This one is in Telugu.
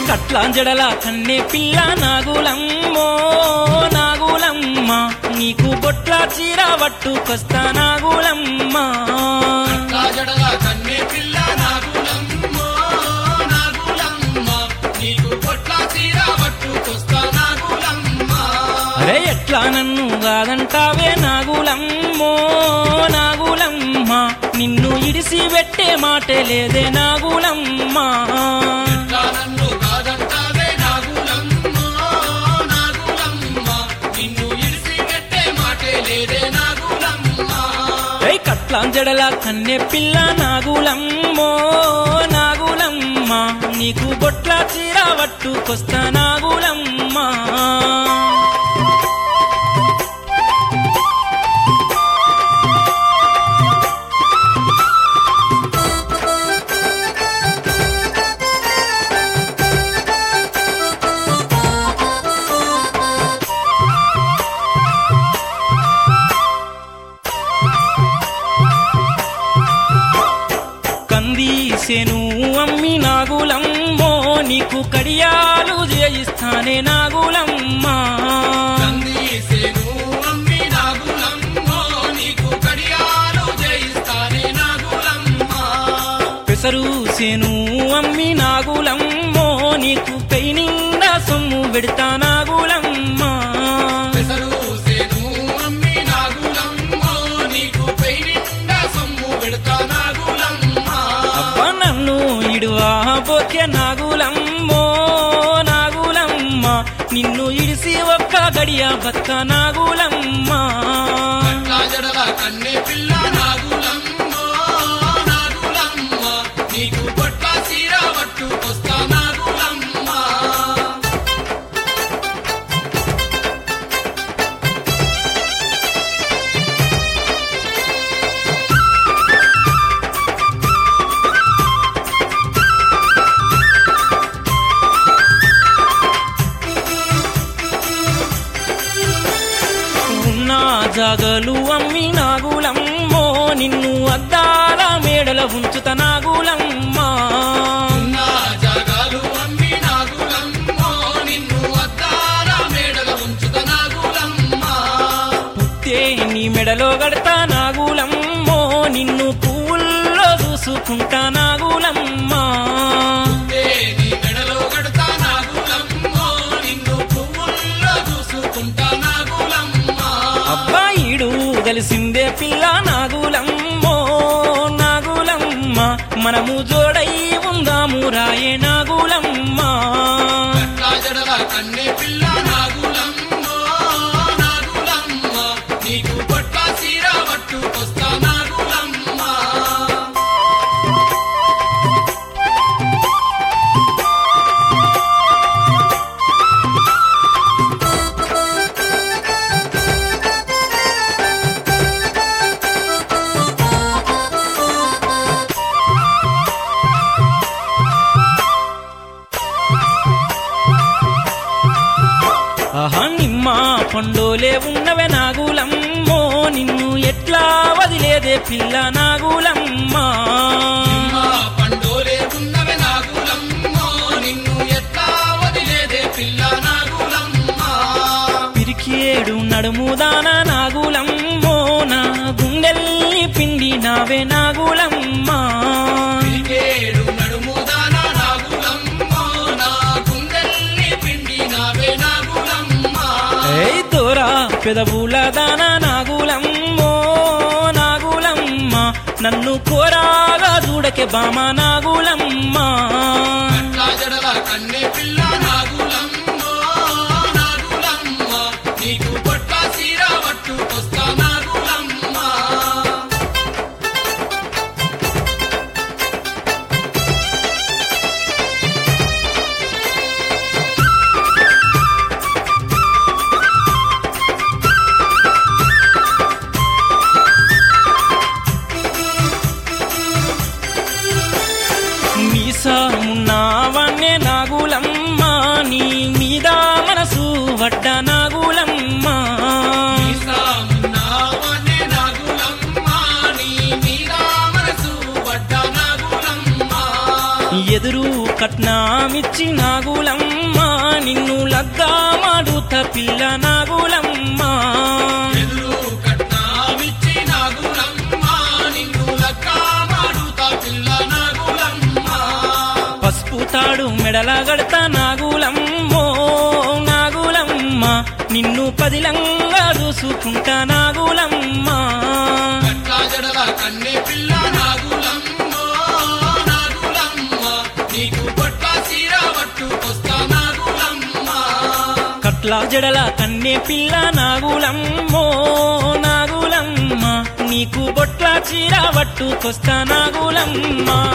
కట్లాంజడల కన్నే పిల్ల నాగులమ్మో నాగులమ్మ నీకు బొట్ల చీర పట్టుకొస్తా నాగులమ్మ రాజడల కన్నే పిల్ల నాగులమ్మో నాగులమ్మ నీకు పొట్ల తీర పట్టుకొస్తా నాగులమ్మ అరే ఎట్లా నన్ను కాదంటావే నాగులమ్మో నాగులమ్మ నిన్ను ఇడిసి పెట్టే మాటే లేదే నాగులమ్మ ఎట్లా నన్ను కాదంటావే నాగులమ్మో నాగులమ్మ నిన్ను ఇడిసి పెట్టే మాటే లేదే నాగులమ్మ రై కట్లాంజడల కన్నె పిల్ల నాగులమ్మో నాగులమ్మ నీకు బొట్ల చీర పట్టుకొస్తా నాగులమ్మ కందీసెను అమ్మి నాగులమ్మో నీకు కడియాలు చేయిస్తానే నాగులమ్మ కందీసెను అమ్మి నాగులమ్మో నీకు కడియాలు జయిస్తానే నాగులమ్మ పెసరుసేను అమ్మి నాగులమ్మో నీకు కై నిండా సొమ్ము పెడతా నాగులమ్మ పెసరుసేను అమ్మి నాగులమ్మో నీకు పై నిండా సొమ్ము పెడతా నాగులమ్మ అబ్బా నన్ను ఇడువా పోకే నాగులమ్మో నాగులమ్మ నిన్ను ఇడిసి ఒక్క గడియ బక్క నాగులమ్మ రాజడల కన్నె పిల్ల నాగులమ్మో నాగులమ్మ నీకు పొట్ల సీర పట్టుకొస్తా నాగులమ్మ ఉన్న జాగలు అమ్మి నాగులమ్మో నిన్ను అద్దాల మేడల ఉంచుత నాగులమ్మ నా జగాలు అమ్మి నాగులమ్మో నిన్ను అద్దాల మేడల ఉంచుత నాగులమ్మ పుట్టే నీ మెడలో గడతా నాగులమ్మో నిన్ను పువ్వుల్లో చూసుకుంటా నాగులమ్మ ఏ నీ మెడలో కడతా నాగులమ్మో నిన్ను పువ్వుల్లో చూసుకుంటా నాగులమ్మ అబ్బాయిడు కలిసిందే పిల్ల నాగులమ్మో నాగులమ్మ మనము జోడై ఉందాము రాయే నాగులమ్మ రాజడల కన్నె పిల్ల నాగులమ్మో నాగులమ్మ నీకు పొట్ల సీర పట్టుకొస్తా నాగులమ్మ ఆహా నిమ్మ పండోలే ఉన్నవే నాగులమ్మో నిన్ను ఎట్లా వదిలేదే పిల్ల నాగులమ్మ మా పండోలే ఉన్నవే నాగులమ్మో నిన్ను ఎట్లా వదిలేదే పిల్ల నాగులమ్మ పిరికేడు నడుముదాన నాగులమ్మో నా గుండెల్ని పిండి నావే నాగులమ్మ పిలికేడు నడుముదాన నాగులమ్మో నా గుండెల్ని పిండి నావే నాగులమ్మ ఏయ్ దూరా పెదవుల దాన నాగులమ్మో నాగులమ్మ నన్ను కోరాగా చూడకే బామ నాగులమ్మ రాజడల కన్నె పిల్ల నాగులమ్మో నాగులమ్మ నీకు పొట్ల సీర పట్టుకొస్తా నాగులమ్మ మీసామున్నావన్నే నాగులమ్మ నీ మీద మనసు వడ్డ నాగులమ్మ ఈసామున్నావనే నాగులమ్మ నీ మీద మనసు పడ్డ నాగులమ్మ ఎదురు కట్నామిచ్చి నాగులమ్మ నిన్ను లగ్గామాడుత పిల్ల నాగులమ్మ ఎదురు కట్నామిచ్చి నాగులమ్మ నిన్ను లక్క మాడుతా పిల్ల నాగులమ్మ పసుపు తాడు మెడల గడత నాగులమ్మో నాగులమ్మ నిన్ను పదిలంగా చూసుకుంటా నాగులమ్మ కట్ల జడల కన్నె పిల్ల నాగులమ్మ నాగులమ్మ నీకు పట్ల సీర పట్టుకొస్తా నాగులమ్మ కట్ల జడల కన్నె పిల్ల నాగులమ్మో నాగులమ్మ నీకు బొట్ల చీర పట్టుకొస్తా నాగులమ్మ